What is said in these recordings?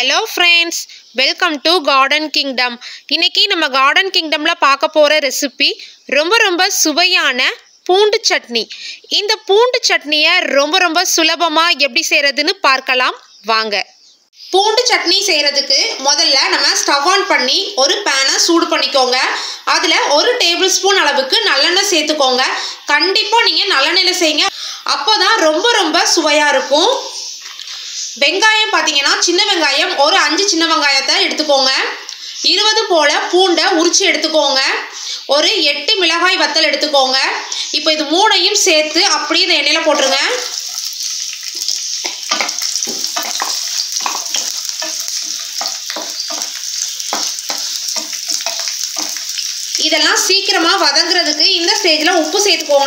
hello friends welcome to garden kingdom இன்னைக்கு நம்ம garden கிங்டமில் பார்க்க போகிற ரெசிபி ரொம்ப ரொம்ப சுவையான பூண்டு சட்னி இந்த பூண்டு சட்னியை ரொம்ப ரொம்ப சுலபமாக எப்படி செய்கிறதுன்னு பார்க்கலாம் வாங்க பூண்டு சட்னி செய்கிறதுக்கு முதல்ல நம்ம ஸ்டவ் ஆன் பண்ணி ஒரு பேனை சூடு பண்ணிக்கோங்க அதில் ஒரு டேபிள் ஸ்பூன் அளவுக்கு நல்லெண்ணெய் சேர்த்துக்கோங்க கண்டிப்பாக நீங்கள் நல்லெண்ணெயில் செய்யுங்க அப்போ தான் ரொம்ப ரொம்ப சுவையாக இருக்கும் வெங்காயம் பார்த்தீங்கன்னா சின்ன வெங்காயம் ஒரு அஞ்சு சின்ன வெங்காயத்தை எடுத்துக்கோங்க இருபது போல பூண்டை உரிச்சு எடுத்துக்கோங்க ஒரு எட்டு மிளகாய் வத்தல் எடுத்துக்கோங்க இப்போ இது மூணையும் சேர்த்து அப்படியே இந்த எண்ணெயில் போட்டுருங்க இதெல்லாம் சீக்கிரமாக வதங்குறதுக்கு இந்த ஸ்டேஜில் உப்பு சேர்த்துக்கோங்க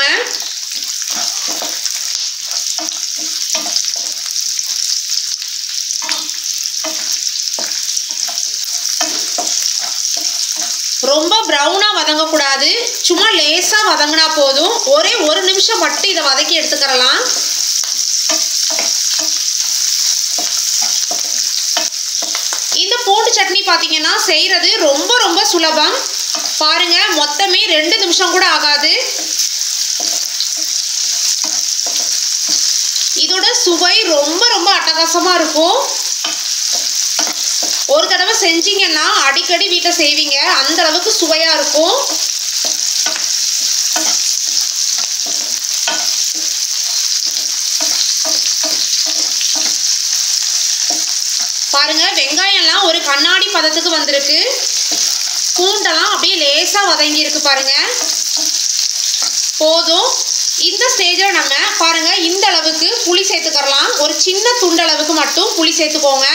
ரொம்ப ப்ரௌனாக வதங்கக்கூடாது சும்மா லேசாக வதங்கினா போதும் ஒரே ஒரு நிமிஷம் மட்டும் இதை வதக்கி எடுத்துக்கிறலாம் இந்த பூண்டு சட்னி பார்த்தீங்கன்னா செய்கிறது ரொம்ப ரொம்ப சுலபம் பாருங்க மொத்தமே ரெண்டு நிமிஷம் கூட ஆகாது இதோட சுவை ரொம்ப ரொம்ப அட்டகாசமாக இருக்கும் ஒரு தடவை செஞ்சீங்கன்னா அடிக்கடி வீட்டில் செய்வீங்க அந்த அளவுக்கு சுவையாக இருக்கும் பாருங்க வெங்காயம்லாம் ஒரு கண்ணாடி பதத்துக்கு வந்திருக்கு பூண்டெல்லாம் அப்படியே லேசாக வதங்கி இருக்கு பாருங்க போதும் இந்த ஸ்டேஜில் நம்ம பாருங்க இந்த அளவுக்கு புளி சேர்த்துக்கறலாம் ஒரு சின்ன துண்டளவுக்கு மட்டும் புளி சேர்த்துக்கோங்க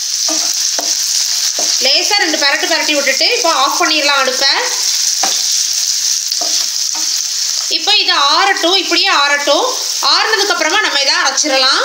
லேசாக ரெண்டு பரட்டு பரட்டி விட்டுட்டு இப்போ ஆஃப் பண்ணிடலாம் அடுப்பை இப்போ இது ஆறட்டும் இப்படியே ஆறட்டும் ஆறுனதுக்கப்புறமா நம்ம இதை அரைச்சிடலாம்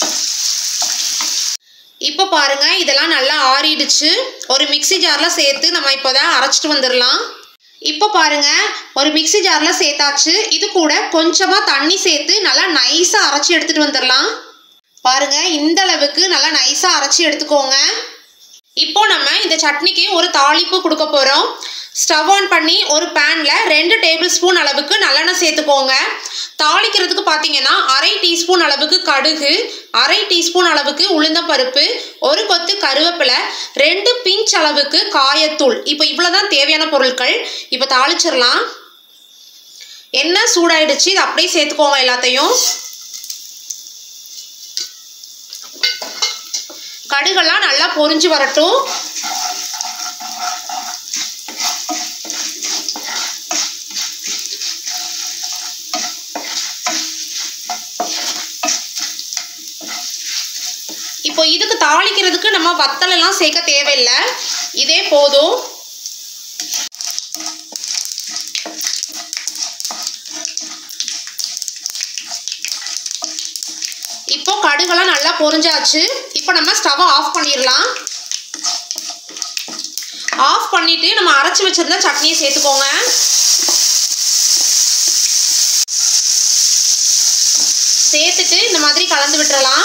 இப்போ பாருங்க இதெல்லாம் நல்லா ஆறிடுச்சு ஒரு மிக்சி ஜாரில் சேர்த்து நம்ம இப்போ தான் அரைச்சிட்டு வந்துடலாம் இப்போ பாருங்க ஒரு மிக்சி ஜாரில் சேர்த்தாச்சு இது கூட கொஞ்சமாக தண்ணி சேர்த்து நல்லா நைஸாக அரைச்சி எடுத்துகிட்டு வந்துடலாம் பாருங்க இந்த அளவுக்கு நல்லா நைஸாக அரைச்சி எடுத்துக்கோங்க இப்போ நம்ம இந்த சட்னிக்கு ஒரு தாளிப்பு கொடுக்க போகிறோம் ஸ்டவ் ஆன் பண்ணி ஒரு பேனில் ரெண்டு டேபிள் ஸ்பூன் அளவுக்கு நல்லெண்ணெய் சேர்த்துக்கோங்க தாளிக்கிறதுக்கு பார்த்தீங்கன்னா அரை டீஸ்பூன் அளவுக்கு கடுகு அரை டீஸ்பூன் அளவுக்கு உளுந்தம்பருப்பு ஒரு கொத்து கருவேப்பிலை ரெண்டு பிஞ்ச் அளவுக்கு காயத்தூள் இப்போ இவ்வளோ தான் தேவையான பொருட்கள் இப்போ தாளிச்சிடலாம் எண்ணெய் சூடாயிடுச்சு இதை அப்படியே சேர்த்துக்கோங்க எல்லாத்தையும் கடுகெல்லாம் நல்லா பொரிஞ்சு வரட்டும் இப்போ இதுக்கு தாளிக்கிறதுக்கு நம்ம வத்தல் எல்லாம் சேர்க்க தேவையில்லை இதே போதும் இப்போ கடுகெல்லாம் நல்லா பொரிஞ்சாச்சு இப்போ நம்ம ஸ்டவ்வை ஆஃப் பண்ணிடலாம் ஆஃப் பண்ணிட்டு நம்ம அரைச்சி வச்சிருந்த சட்னியை சேர்த்துக்கோங்க சேர்த்துட்டு இந்த மாதிரி கலந்து விட்டுறலாம்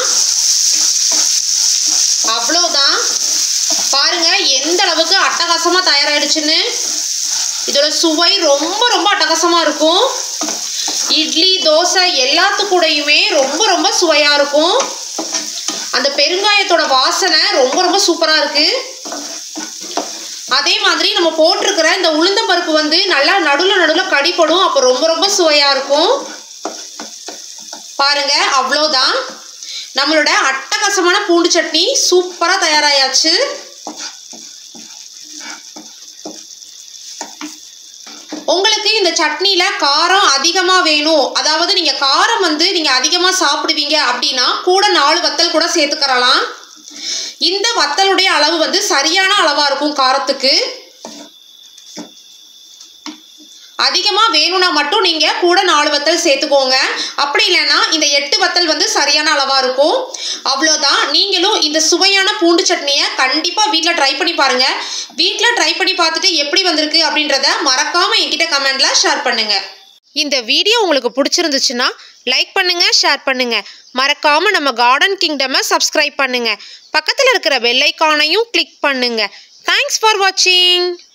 அவ்வளோதான் பாருங்க எந்த அளவுக்கு அட்டகாசமாக தயாராகிடுச்சுன்னு இதோட சுவை ரொம்ப ரொம்ப அட்டகாசமாக இருக்கும் இட்லி தோசை எல்லாத்து கூடயுமே ரொம்ப ரொம்ப சுவையாக இருக்கும் அந்த பெருங்காயத்தோட வாசனை ரொம்ப ரொம்ப சூப்பராக இருக்குது அதே மாதிரி நம்ம போட்டிருக்கிற இந்த உளுந்தம்பருப்பு வந்து நல்லா நடுவில் நடுவில் கடிப்படும் அப்போ ரொம்ப ரொம்ப சுவையாக இருக்கும் பாருங்க அவ்வளோதான் நம்மளோட அட்டகாசமான பூண்டு சட்னி சூப்பராக தயாராயாச்சு உங்களுக்கு இந்த சட்னியில் காரம் அதிகமாக வேணும் அதாவது நீங்கள் காரம் வந்து நீங்கள் அதிகமாக சாப்பிடுவீங்க அப்படின்னா கூட நாலு வத்தல் கூட சேர்த்துக்கிறலாம் இந்த வத்தலுடைய அளவு வந்து சரியான அளவாக இருக்கும் காரத்துக்கு அதிகமாக வேணும்னா மட்டும் நீங்கள் கூட நாலு வத்தல் சேர்த்துக்கோங்க அப்படி இல்லைன்னா இந்த எட்டு வத்தல் வந்து சரியான அளவாக இருக்கும் அவ்வளோதான் நீங்களும் இந்த சுவையான பூண்டு சட்னியை கண்டிப்பாக வீட்டில் ட்ரை பண்ணி பாருங்கள் வீட்டில் ட்ரை பண்ணி பார்த்துட்டு எப்படி வந்திருக்கு அப்படின்றத மறக்காமல் என்கிட்ட கமெண்டில் ஷேர் பண்ணுங்கள் இந்த வீடியோ உங்களுக்கு பிடிச்சிருந்துச்சுன்னா லைக் பண்ணுங்க ஷேர் பண்ணுங்க மறக்காம நம்ம கார்டன் கிங்டமை சப்ஸ்கிரைப் பண்ணுங்க பக்கத்தில் இருக்கிற பெல் ஐக்கானையும் கிளிக் பண்ணுங்க தேங்க்ஸ் ஃபார் வாட்சிங்